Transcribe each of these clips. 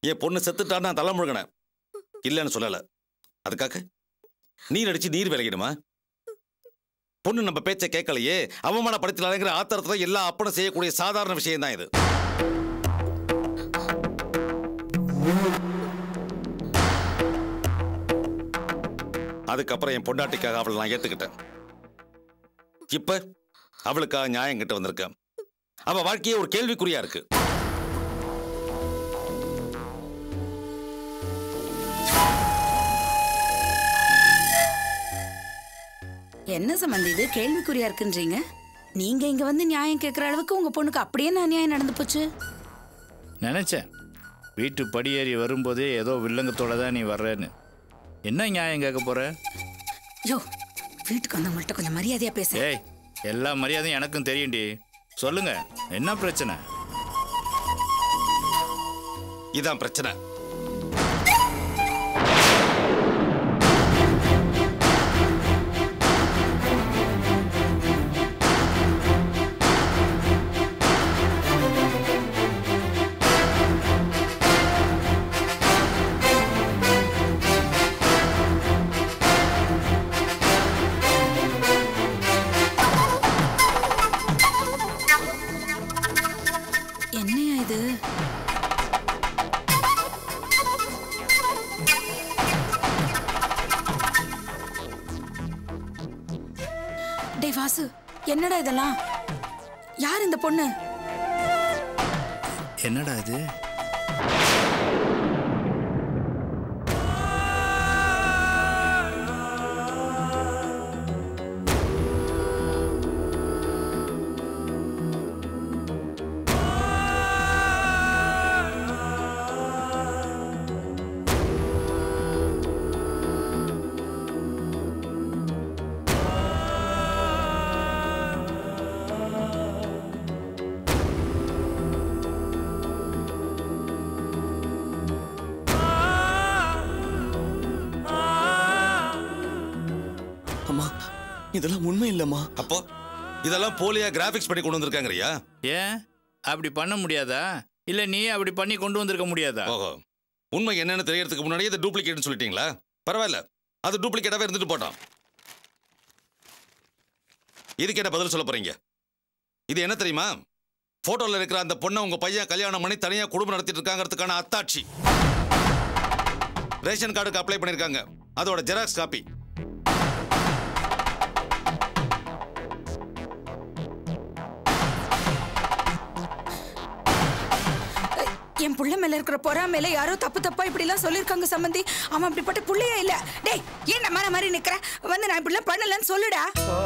என் பொண்ணு செத்துட்டா நான் தலை முழுகினேன் இல்லைன்னு சொல்லல அதுக்காக நீர் அடிச்சு நீர் விலகிடுமா பொண்ணு நம்ம பேச்சை கேட்கலையே அவமானப்படுத்தலைங்கிற ஆத்திரத்துல எல்லா அப்பனும் செய்யக்கூடிய சாதாரண விஷயம் தான் இது அதுக்கப்புறம் என் பொண்டாட்டிக்காக அவளை நான் ஏத்துக்கிட்டேன் இப்ப அவளுக்காக நியாயம் கிட்ட வந்திருக்கேன் அவ வாழ்க்கையே ஒரு கேள்விக்குறியா இருக்கு என்ன சம்பந்தி இது கேள்விக்குறியா இருக்குன்றீங்க நீங்க இங்க வந்து நியாயம் கேட்கற அளவுக்கு உங்க பொண்ணுக்கு அப்படியே நான் நியாயம் நடந்து போச்சு நினச்சேன் வீட்டு படியேறி வரும்போதே ஏதோ வில்லங்கத்தோட தான் நீ வர்றேன்னு என்ன நியாயம் கேட்க போற யோ வீட்டுக்கு வந்தவங்கள்ட்ட கொஞ்சம் மரியாதையா பேச ஏய் எல்லா மரியாதையும் எனக்கும் தெரியும்டி சொல்லுங்க என்ன பிரச்சனை இதான் பிரச்சனை என்னையா இது டேய் வாசு என்னடா இதெல்லாம் யார் இந்த பொண்ணு என்னடா இது அம்மா இதெல்லாம் உண்மை இல்லம்மா அப்போ இதெல்லாம் போலியா கிராபிக்ஸ் பண்ணி கொண்டு வந்திருக்காங்கறியா ஏன் அப்படி பண்ண முடியாதா இல்லை நீ அப்படி பண்ணி கொண்டு வந்திருக்க முடியாதா ஓஹோ உண்மை என்னன்னு தெரியறதுக்கு முன்னாடியே இது டூப்ளிகேட்னு சொல்லிட்டீங்களா பரவாயில்ல அது டூப்ளிகேட்டாவே இருந்துட்டு போட்டோம் இதுக்கு என்ன பதில் சொல்ல போறீங்க இது என்ன தெரியுமா போட்டோல இருக்கிற அந்த பொண்ணை உங்க பையன் கல்யாணம் பண்ணி தனியா குடும்பம் நடத்திட்டு இருக்காங்கிறதுக்கான அத்தாட்சி ரேஷன் கார்டுக்கு அப்ளை பண்ணிருக்காங்க அதோட ஜெராக்ஸ் காப்பி என் புள்ள மேல இருக்கிற பொறாமையில யாரோ தப்பு தப்பா இப்படி எல்லாம் சொல்லிருக்காங்க சம்பந்தி அவன் அப்படிப்பட்ட புள்ளையே இல்ல டேய் ஏன் மாதிரி மாதிரி நிக்கிற வந்து நான் இப்படி எல்லாம் பண்ணலன்னு சொல்லுடா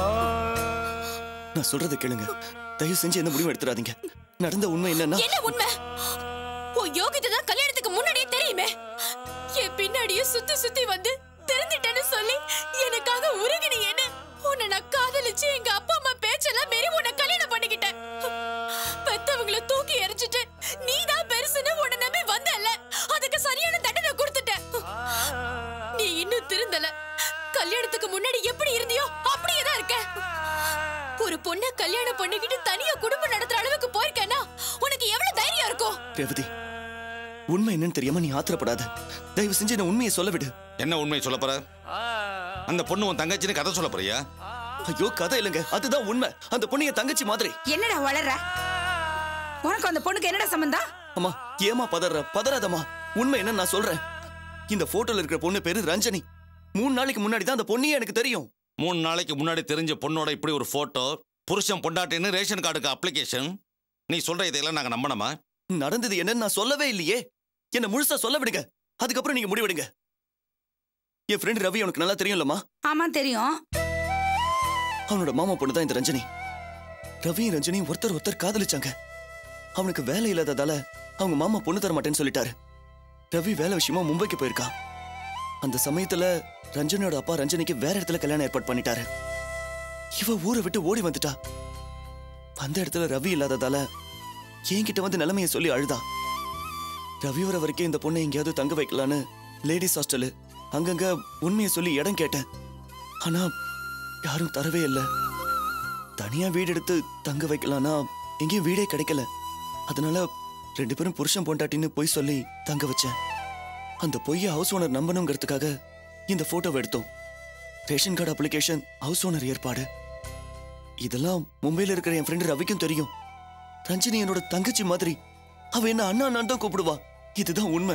நான் சொல்றதை கேளுங்க தயவு செஞ்சு என்ன முடிவு எடுத்துறாதீங்க நடந்த உண்மை என்னன்னா என்ன உண்மை உன் யோகிதை தான் கல்யாணத்துக்கு முன்னாடியே தெரியுமே என் பின்னாடியே சுத்தி சுத்தி வந்து தெரிஞ்சிட்டேன்னு சொல்லி எனக்காக உருகினி என்ன உன்னை நான் காதலிச்சு எங்க அப்பா அம்மா பேச்செல்லாம் மீறி உன்னை கல்யாணம் பண்ணிக்கிட்டேன் பெத்தவங்கள தூக்கி எரிஞ்சிட்டு நீ தான் பெருசுன்னு உன்னை நம்பி வந்தல்ல அதுக்கு சரியான தண்டனை கொடுத்துட்ட நீ இன்னும் திருந்தல கல்யாணத்துக்கு முன்னாடி எப்படி இருந்தியோ அப்படியே தான் இருக்க ஒரு பொண்ணை கல்யாணம் பண்ணிக்கிட்டு தனியா குடும்பம் நடத்துற அளவுக்கு போயிருக்கேன்னா உனக்கு எவ்வளவு தைரியம் இருக்கும் ரேவதி உண்மை என்னன்னு தெரியாம நீ ஆத்திரப்படாத தயவு செஞ்சு என்ன உண்மையை சொல்ல விடு என்ன உண்மை சொல்ல போற அந்த பொண்ணு உன் தங்கச்சின்னு கதை சொல்ல போறியா ஐயோ கதை இல்லைங்க அதுதான் உண்மை அந்த பொண்ணு என் தங்கச்சி மாதிரி என்னடா வளர்ற உனக்கு அந்த பொண்ணுக்கு என்னடா சம்பந்தம் அம்மா ஏமா பதற பதறாதம்மா உண்மை என்ன நான் சொல்றேன் இந்த போட்டோல இருக்கிற பொண்ணு பேரு ரஞ்சனி மூணு நாளைக்கு முன்னாடி தான் அந்த பொண்ணையே எனக்கு தெரியும் மூணு நாளைக்கு முன்னாடி தெரிஞ்ச பொண்ணோட இப்படி ஒரு போட்டோ புருஷன் பொண்டாட்டின்னு ரேஷன் கார்டுக்கு அப்ளிகேஷன் நீ சொல்ற இதையெல்லாம் நாங்க நம்பணுமா நடந்தது என்னன்னு நான் சொல்லவே இல்லையே என்ன முழுசா சொல்ல விடுங்க அதுக்கப்புறம் நீங்க முடிவெடுங்க என் ஃப்ரெண்ட் ரவி உனக்கு நல்லா தெரியும்லம்மா ஆமா தெரியும் அவனோட மாமா பொண்ணு தான் இந்த ரஞ்சனி ரவியும் ரஞ்சனியும் ஒருத்தர் ஒருத்தர் காதலிச்சாங்க அவனுக்கு வேலை இல்லாததால அவங்க மாமா பொண்ணு தர மாட்டேன்னு சொல்லிட்டாரு ரவி வேலை விஷயமா மும்பைக்கு போயிருக்கான் அந்த சமயத்துல ரஞ்சனியோட அப்பா ரஞ்சனிக்கு வேற இடத்துல கல்யாணம் ஏற்பாடு பண்ணிட்டாரு இவ ஊரை விட்டு ஓடி வந்துட்டா அந்த இடத்துல ரவி இல்லாததால என்கிட்ட வந்து நிலைமையை சொல்லி அழுதா ரவி வர வரைக்கும் இந்த பொண்ணை எங்கேயாவது தங்க வைக்கலான்னு லேடிஸ் ஹாஸ்டலு அங்கங்க உண்மையை சொல்லி இடம் கேட்டேன் ஆனா யாரும் தரவே இல்லை தனியா வீடு எடுத்து தங்க வைக்கலாம்னா எங்கேயும் வீடே கிடைக்கல அதனால ரெண்டு பேரும் புருஷன் பொண்டாட்டின்னு பொய் சொல்லி தங்க வச்சேன் அந்த பொய்யை ஹவுஸ் ஓனர் நம்பணுங்கிறதுக்காக இந்த போட்டோவை எடுத்தோம் ration card application house owner ஏற்பாடு இதெல்லாம் மும்பையில இருக்கிற என் ஃப்ரெண்டு ரவிக்கும் தெரியும் ரஞ்சினி என்னோட தங்கச்சி மாதிரி அவ என்ன அண்ணா அண்ணான் தான் கூப்பிடுவா இதுதான் உண்மை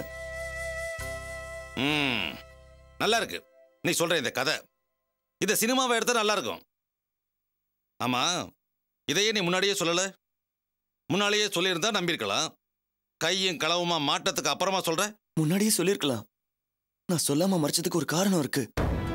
ம் நல்லா இருக்கு நீ சொல்ற இந்த கதை இதை சினிமாவை எடுத்தா நல்லா இருக்கும் ஆமா இதையே நீ முன்னாடியே சொல்லல முன்னாடியே சொல்லியிருந்தா நம்பியிருக்கலாம் கையும் களவுமா மாட்டத்துக்கு அப்புறமா சொல்ற முன்னாடியே சொல்லிருக்கலாம் நான் சொல்லாம மறைச்சதுக்கு ஒரு காரணம் இருக்கு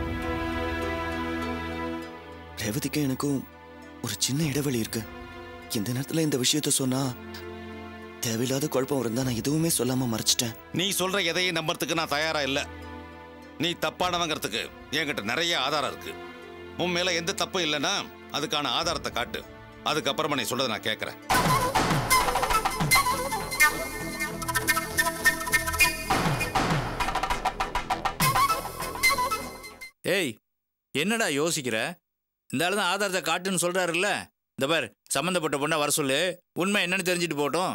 ரேவதிக்கும் எனக்கும் ஒரு சின்ன இடைவெளி இருக்கு இந்த நேரத்துல இந்த விஷயத்த சொன்னா தேவையில்லாத குழப்பம் இருந்தா நான் எதுவுமே சொல்லாம மறைச்சிட்டேன் நீ சொல்ற எதையும் நம்புறதுக்கு நான் தயாரா இல்ல நீ தப்பானவங்கிறதுக்கு என்கிட்ட நிறைய ஆதாரம் இருக்கு உன் மேல எந்த தப்பும் இல்லைன்னா அதுக்கான ஆதாரத்தை காட்டு அதுக்கப்புறமா நீ சொல்றதை நான் கேட்கறேன் ஏய் என்னடா யோசிக்கிற இந்த ஆளு தான் ஆதாரத்தை காட்டுன்னு சொல்றாருல்ல இந்த பார் சம்மந்தப்பட்ட பொண்ணை வர சொல்லு உண்மை என்னன்னு தெரிஞ்சுட்டு போகட்டும்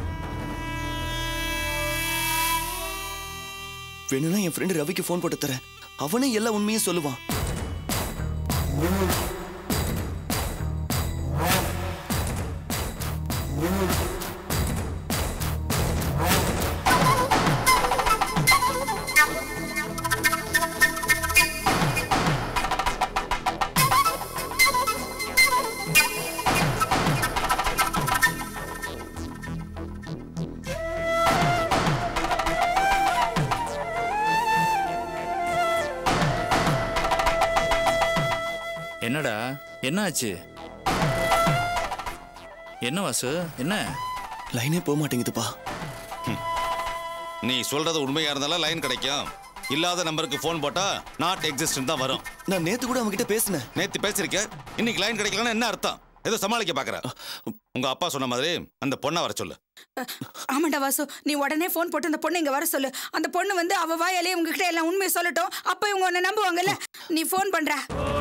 வேணும்னா என் ஃப்ரெண்டு ரவிக்கு ஃபோன் போட்டு தரேன் அவனே எல்லா உண்மையும் சொல்லுவான் என்னடா என்ன ஆச்சு என்ன வாசு என்ன லைனே போக மாட்டேங்குதுப்பா நீ சொல்றது உண்மையா இருந்தாலும் லைன் கிடைக்கும் இல்லாத நம்பருக்கு ஃபோன் போட்டா நாட் எக்ஸிஸ்டன் தான் வரும் நான் நேத்து கூட அவன்கிட்ட பேசினேன் நேத்து பேசிருக்க இன்னைக்கு லைன் கிடைக்கலன்னா என்ன அர்த்தம் ஏதோ சமாளிக்க பாக்குற உங்க அப்பா சொன்ன மாதிரி அந்த பொண்ணை வர சொல்லு ஆமாண்டா வாசு நீ உடனே ஃபோன் போட்டு அந்த பொண்ணை இங்க வர சொல்லு அந்த பொண்ணு வந்து அவ வாயாலே உங்ககிட்ட எல்லாம் உண்மையை சொல்லட்டும் அப்ப இவங்க உன்னை நம்புவாங்கல்ல நீ ஃபோன் பண்ற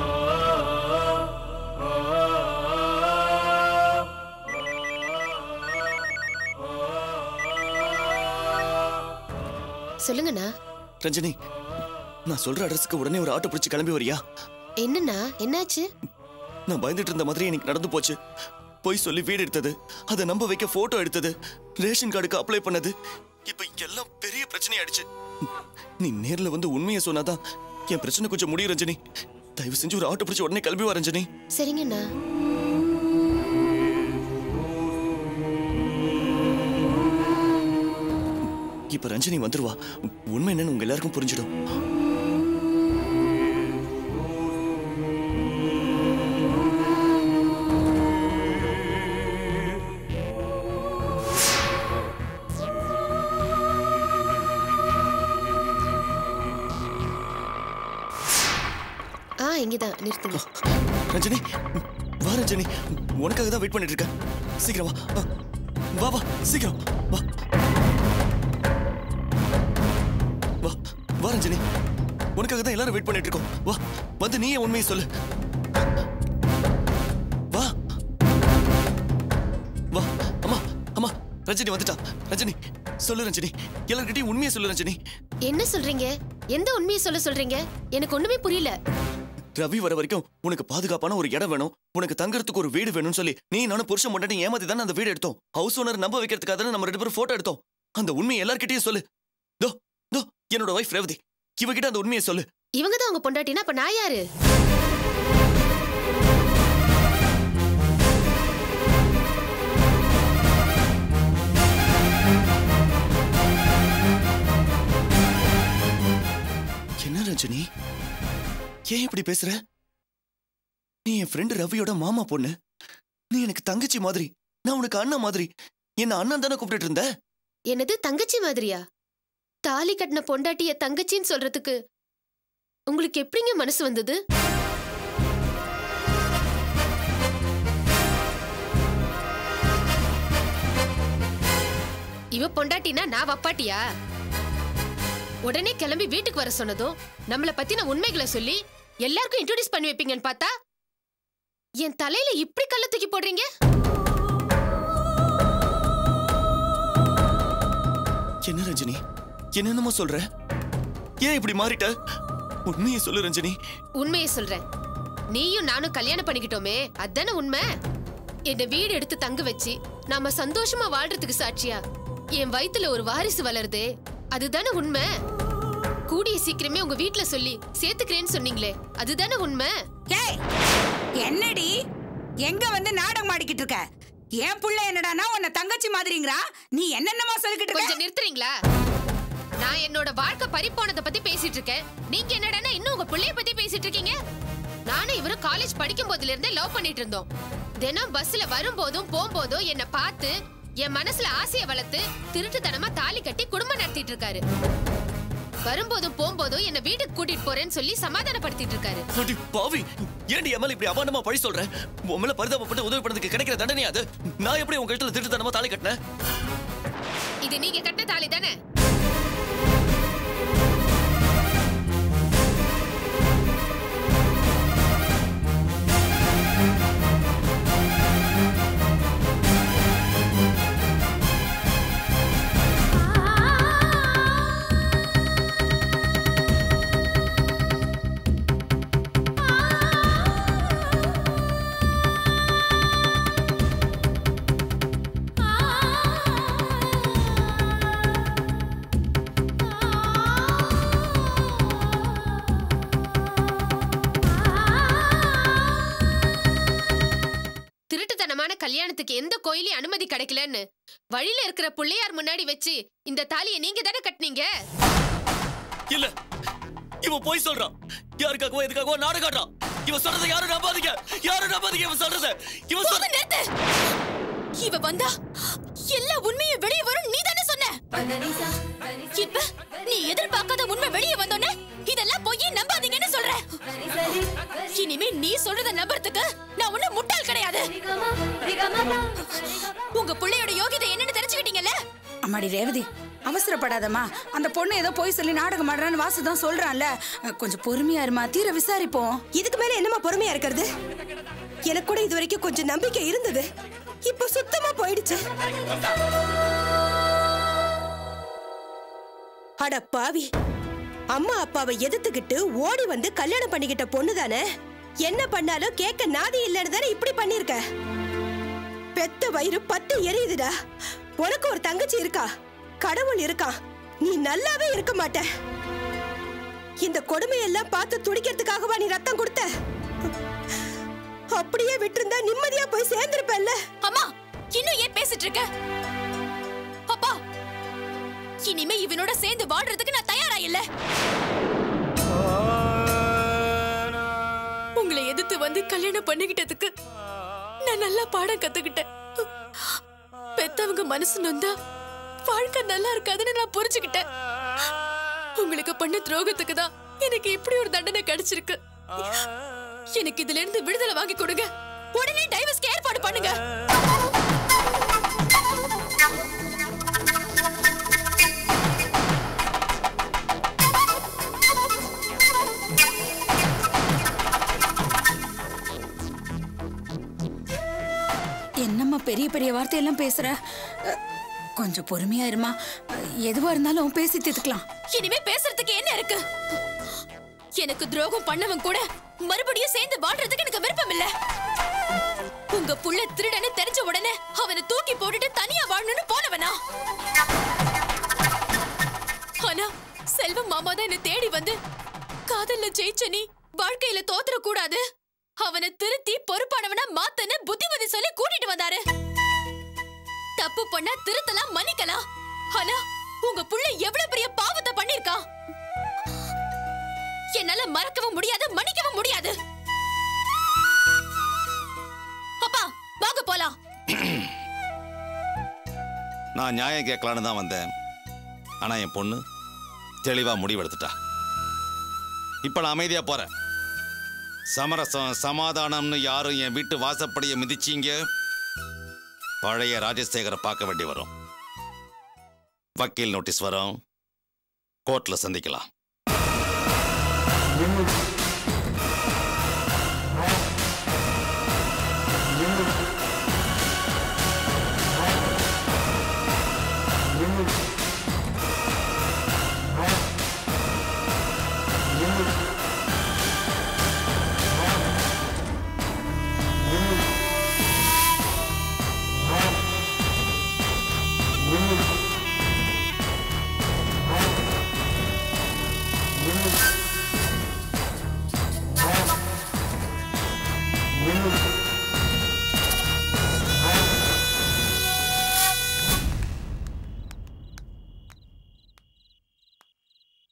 சொல்லுங்கண்ணா ரஞ்சனி நான் சொல்ற அட்ரஸ்க்கு உடனே ஒரு ஆட்டோ பிடிச்சு கிளம்பி வரியா என்னண்ணா என்னாச்சு நான் பயந்துட்டு இருந்த மாதிரி எனக்கு நடந்து போச்சு போய் சொல்லி வீடு எடுத்தது அதை நம்ப வைக்க போட்டோ எடுத்தது ரேஷன் கார்டுக்கு அப்ளை பண்ணது இப்ப எல்லாம் பெரிய பிரச்சனை ஆயிடுச்சு நீ நேர்ல வந்து உண்மையை சொன்னாதான் என் பிரச்சனை கொஞ்சம் முடியும் ரஞ்சனி தயவு செஞ்சு ஒரு ஆட்டோ பிடிச்சு உடனே கிளம்பி வா ரஞ்சனி சரிங்கண்ணா இப்ப ரஞ்சனி வந்துருவா உண்மை என்னன்னு உங்க எல்லாருக்கும் புரிஞ்சிடும் ஆ இங்கதான் நிறுத்துங்க ரஞ்சனி வா ரஞ்சனி உனக்காக தான் வெயிட் பண்ணிட்டு இருக்கேன் சீக்கிரம் வா வா வா சீக்கிரம் வா வா வா ரஞ்சனி உனக்காக தான் எல்லாரும் வெயிட் பண்ணிட்டு இருக்கோம் வா வந்து நீயே உண்மையை சொல்லு வா வா அம்மா அம்மா ரஞ்சனி வந்துட்டா ரஞ்சனி சொல்லு ரஞ்சனி எல்லார்கிட்டயும் உண்மையை சொல்லு ரஞ்சனி என்ன சொல்றீங்க எந்த உண்மையை சொல்ல சொல்றீங்க எனக்கு ஒண்ணுமே புரியல ரவி வர வரைக்கும் உனக்கு பாதுகாப்பான ஒரு இடம் வேணும் உனக்கு தங்கறதுக்கு ஒரு வீடு வேணும்னு சொல்லி நீ நானும் புருஷன் முன்னாடி ஏமாத்தி தானே அந்த வீடு எடுத்தோம் ஹவுஸ் ஓனர் நம்ப வைக்கிறதுக்காக தானே நம்ம ரெண்டு பேரும் போட்டோ எடுத்தோம் அந்த உண்மையை எல்லார்கிட்டயும் சொல்லு தோ தோ என்னோட வைஃப் ரேவதி இவகிட்ட அந்த உண்மையை சொல்லு இவங்க தான் உங்க பொண்டாட்டினா அப்ப நான் யாரு என்ன ரஞ்சனி ஏன் இப்படி பேசுற நீ என் ஃப்ரெண்டு ரவியோட மாமா பொண்ணு நீ எனக்கு தங்கச்சி மாதிரி நான் உனக்கு அண்ணன் மாதிரி என்ன அண்ணன் தானே கூப்பிட்டு இருந்த என்னது தங்கச்சி மாதிரியா தாலி கட்டின பொண்டாட்டிய தங்கச்சின்னு சொல்றதுக்கு உங்களுக்கு எப்படிங்க மனசு வந்தது இவ பொண்டாட்டினா நான் வப்பாட்டியா உடனே கிளம்பி வீட்டுக்கு வர சொன்னதும் நம்மள பத்தின உண்மைகளை சொல்லி எல்லாருக்கும் இன்ட்ரோடியூஸ் பண்ணி வைப்பீங்கன்னு பார்த்தா என் தலையில இப்படி கல்ல தூக்கி போடுறீங்க என்ன ரஞ்சனி என்னென்னமோ சொல்ற ஏன் இப்படி மாறிட்ட உண்மையை சொல்லு ரஞ்சனி உண்மையை சொல்றேன் நீயும் நானும் கல்யாணம் பண்ணிக்கிட்டோமே அதானே உண்மை என்ன வீடு எடுத்து தங்க வச்சு நாம சந்தோஷமா வாழ்றதுக்கு சாட்சியா என் வயித்துல ஒரு வாரிசு வளருதே அதுதானே உண்மை கூடிய சீக்கிரமே உங்க வீட்ல சொல்லி சேர்த்துக்கிறேன்னு சொன்னீங்களே அதுதானே உண்மை ஏய் என்னடி எங்க வந்து நாடகம் ஆடிக்கிட்டு இருக்க என் புள்ள என்னடானா உன்னை தங்கச்சி மாதிரிங்கிறா நீ என்னென்னமோ சொல்லிக்கிட்டு இருக்க கொஞ்சம் நிறுத்துறீங்களா நான் என்னோட வாழ்க்கை பறிப்போனதை பத்தி பேசிட்டு இருக்கேன் நீங்க என்னடான்னா இன்னும் உங்க பிள்ளைய பத்தி பேசிட்டு இருக்கீங்க நானும் இவரும் காலேஜ் படிக்கும் போதுல இருந்தே லவ் பண்ணிட்டு இருந்தோம் தினம் பஸ்ல வரும்போதும் போகும்போதும் என்ன பார்த்து என் மனசுல ஆசையை வளர்த்து திருட்டுத்தனமா தாலி கட்டி குடும்பம் நடத்திட்டு இருக்காரு வரும்போதும் போகும்போதும் என்ன வீட்டுக்கு கூட்டிட்டு போறேன்னு சொல்லி சமாதானப்படுத்திட்டு இருக்காரு அடி பாவி ஏன்டி என் மேல இப்படி அவமானமா பழி சொல்ற உன் மேல பரிதாபப்பட்டு உதவி பண்ணதுக்கு கிடைக்கிற தண்டனை அது நான் எப்படி உங்க கிட்ட திருட்டுத்தனமா தாலி கட்டினேன் இது நீங்க கட்ட தாலி தானே திருட்டுத்தனமான கல்யாணத்துக்கு எந்த கோயிலையும் அனுமதி கிடைக்கலன்னு வழியில இருக்கிற பிள்ளையார் முன்னாடி வச்சு இந்த தாலியை நீங்க தானே கட்டுனீங்க இல்ல இவன் போய் சொல்றான் யாருக்காகவோ எதுக்காகவோ நாடகம் ஆடுறான் இவன் சொல்றதை யாரும் நம்பாதீங்க யாரும் நம்பாதீங்க இவன் சொல்றத இவன் சொல்ற போதும் நிறுத்து இவ வந்தா எல்லா உண்மையும் வெளியே வரும் நீ தானே சொன்ன இப்ப நீ எதிர்பார்க்காத உண்மை வெளியே வந்தோன்னே இதெல்லாம் பொய் நம்பாதீங்கன்னு சொல்ற இனிமே நீ சொல்றத நம்புறதுக்கு நான் ஒண்ணு முட்டாள் கிடையாது உங்க பிள்ளையோட யோகிதை என்னன்னு தெரிஞ்சுக்கிட்டீங்கல்ல அம்மாடி ரேவதி அவசரப்படாதம்மா அந்த பொண்ணு ஏதோ போய் சொல்லி நாடகம் ஆடுறான்னு வாசு தான் சொல்றான்ல அஹ், கொஞ்சம் பொறுமையா இருமா தீர விசாரிப்போம் இதுக்கு மேல என்னமா பொறுமையா இருக்கிறது எனக்கு கூட இது வரைக்கும் கொஞ்சம் நம்பிக்கை இருந்தது இப்போ சுத்தமா போயிடுச்சு அட பாவி அம்மா அப்பாவை எதிர்த்துக்கிட்டு ஓடி வந்து கல்யாணம் பண்ணிக்கிட்ட பொண்ணு தானே என்ன பண்ணாலும் கேட்க நாதி இல்லைன்னு தானே இப்படி பண்ணிருக்க பெத்த வயிறு பத்து எரியுதுடா உனக்கு ஒரு தங்கச்சி இருக்கா கடவுள் இருக்கான் நீ நல்லாவே இருக்க மாட்ட இந்த கொடுமையெல்லாம் பார்த்து துடிக்கிறதுக்காகவா நீ ரத்தம் கொடுத்த அப்படியே விட்டிருந்தா நிம்மதியா போய் சேர்ந்திருப்பல்ல அம்மா இன்னும் ஏன் பேசிட்டு இருக்க அப்பா இனிமே இவனோட சேர்ந்து வாழ்றதுக்கு நான் தயாரா இல்ல உங்களை எதிர்த்து வந்து கல்யாணம் பண்ணிக்கிட்டதுக்கு நான் நல்லா பாடம் கத்துக்கிட்டேன் பெத்தவங்க மனசு நொந்தா வாழ்க்கை நல்லா இருக்காதுன்னு நான் புரிஞ்சுக்கிட்டேன் உங்களுக்கு பண்ண துரோகத்துக்கு தான் எனக்கு இப்படி ஒரு தண்டனை கிடைச்சிருக்கு எனக்கு இதுல இருந்து விடுதலை வாங்கி கொடுங்க உடனே டைவர்ஸ்க்கு ஏற்பாடு பண்ணுங்க என்னம்மா பெரிய பெரிய வார்த்தையெல்லாம் பேசுற அஹ், கொஞ்சம் பொறுமையா இருமா அஹ், எதுவா இருந்தாலும் பேசி தீர்த்துக்கலாம் இனிமே பேசுறதுக்கு என்ன இருக்கு எனக்கு துரோகம் பண்ணவன் கூட மறுபடியும் சேர்ந்து வாழ்றதுக்கு எனக்கு விருப்பம் இல்ல உங்க புள்ள திருடன்னு தெரிஞ்ச உடனே அவனை தூக்கி போட்டுட்டு தனியா வாழணும்னு போனவனா ஆனா செல்வம் மாமா தான் என்ன தேடி வந்து காதல்ல ஜெயிச்ச நீ வாழ்க்கையில தோத்துற கூடாது அவனை திருத்தி பொறுப்பானவனா மாத்தன்னு புத்திமதி சொல்லி கூட்டிட்டு வந்தாரு தப்பு பண்ணா திருத்தலாம் மன்னிக்கலாம் ஆனா உங்க புள்ள எவ்வளவு பெரிய பாவத்தை பண்ணிருக்கான் என்னால மறக்கவும் முடியாது மன்னிக்கவும் முடியாது அப்பா வாங்க போலாம் நான் நியாயம் கேட்கலான்னு தான் வந்தேன் ஆனா என் பொண்ணு தெளிவா முடிவெடுத்துட்டா இப்ப நான் அமைதியா போறேன் சமரசம் சமாதானம்னு யாரும் என் வீட்டு வாசப்படியை மிதிச்சீங்க பழைய ராஜசேகரை பார்க்க வேண்டி வரும் வக்கீல் நோட்டீஸ் வரும் கோர்ட்ல சந்திக்கலாம்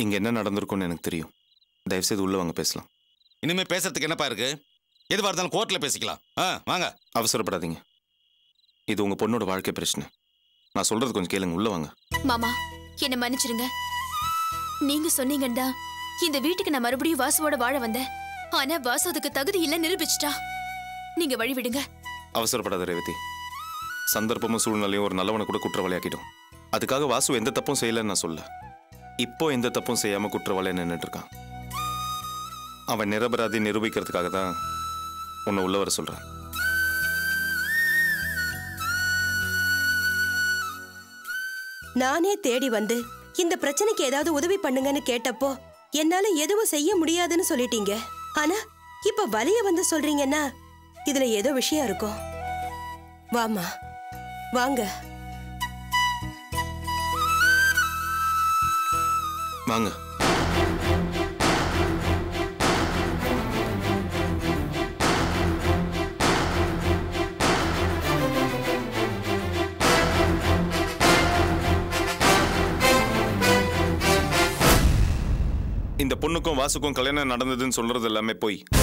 இங்க என்ன நடந்திருக்கும்னு எனக்கு தெரியும் தயவுசெய்து உள்ள வாங்க பேசலாம் இனிமே பேசுறதுக்கு என்னப்பா இருக்கு எதுவாக இருந்தாலும் கோர்ட்ல பேசிக்கலாம் ஆ வாங்க அவசரப்படாதீங்க இது உங்க பொண்ணோட வாழ்க்கை பிரச்சனை நான் சொல்றது கொஞ்சம் கேளுங்க உள்ள வாங்க மாமா என்ன மன்னிச்சிருங்க நீங்க சொன்னீங்கண்டா இந்த வீட்டுக்கு நான் மறுபடியும் வாசுவோட வாழ வந்தேன் ஆனா வாசு அதுக்கு தகுதி இல்ல நிரூபிச்சிட்டா நீங்க வழி விடுங்க அவசரப்படாத ரேவதி சந்தர்ப்பமும் சூழ்நிலையும் ஒரு நல்லவனை கூட குற்றவாளியாக்கிடும் அதுக்காக வாசு எந்த தப்பும் செய்யலன்னு நான் சொல்ல இப்போ எந்த தப்பும் செய்யாம குற்றவாளியா நின்றுட்டு இருக்கான் அவன் நிரபராதி நிரூபிக்கிறதுக்காக தான் உன்னை உள்ள வர சொல்றேன் நானே தேடி வந்து இந்த பிரச்சனைக்கு ஏதாவது உதவி பண்ணுங்கன்னு கேட்டப்போ என்னால எதுவும் செய்ய முடியாதுன்னு சொல்லிட்டீங்க ஆனா இப்ப வலிய வந்து சொல்றீங்கன்னா இதுல ஏதோ விஷயம் இருக்கும் வாமா வாங்க வாங்க இந்த பொண்ணுக்கும் வாசுக்கும் கல்யாணம் நடந்ததுன்னு சொல்றது எல்லாமே போய்